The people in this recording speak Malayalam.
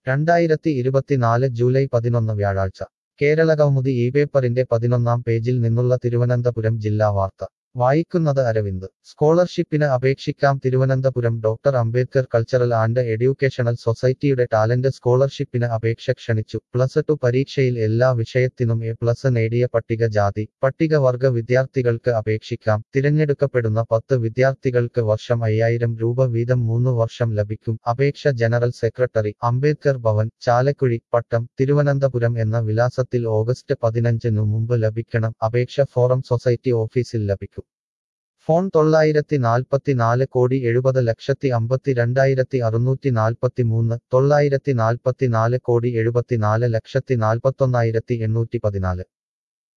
രണ്ടായിരത്തി ഇരുപത്തിനാല് ജൂലൈ പതിനൊന്ന് വ്യാഴാഴ്ച കേരളകൗമുദി ഈ പേപ്പറിന്റെ പതിനൊന്നാം പേജിൽ നിന്നുള്ള തിരുവനന്തപുരം ജില്ലാ വാർത്ത വായിക്കുന്നത് അരവിന്ദ് സ്കോളർഷിപ്പിന് അപേക്ഷിക്കാം Thiruvananthapuram doctor Ambedkar cultural and educational സൊസൈറ്റിയുടെ ടാലന്റ് സ്കോളർഷിപ്പിന് അപേക്ഷ ക്ഷണിച്ചു പ്ലസ് ടു പരീക്ഷയിൽ എല്ലാ വിഷയത്തിനും എ പ്ലസ് നേടിയ പട്ടികജാതി പട്ടികവർഗ വിദ്യാർത്ഥികൾക്ക് അപേക്ഷിക്കാം തിരഞ്ഞെടുക്കപ്പെടുന്ന പത്ത് വിദ്യാർത്ഥികൾക്ക് വർഷം അയ്യായിരം രൂപ വീതം മൂന്ന് വർഷം ലഭിക്കും അപേക്ഷ ജനറൽ സെക്രട്ടറി അംബേദ്കർ ഭവൻ ചാലക്കുഴി പട്ടം തിരുവനന്തപുരം എന്ന വിലാസത്തിൽ ഓഗസ്റ്റ് പതിനഞ്ചിനു മുമ്പ് ലഭിക്കണം അപേക്ഷ ഫോറം സൊസൈറ്റി ഓഫീസിൽ ലഭിക്കും ഫോൺ തൊള്ളായിരത്തി നാൽപ്പത്തിനാല് കോടി എഴുപത് ലക്ഷത്തി അമ്പത്തി രണ്ടായിരത്തി അറുന്നൂറ്റി നാൽപ്പത്തി മൂന്ന് തൊള്ളായിരത്തി നാൽപ്പത്തിനാല് കോടി എഴുപത്തിനാല് ലക്ഷത്തി നാൽപ്പത്തൊന്നായിരത്തി എണ്ണൂറ്റി പതിനാല്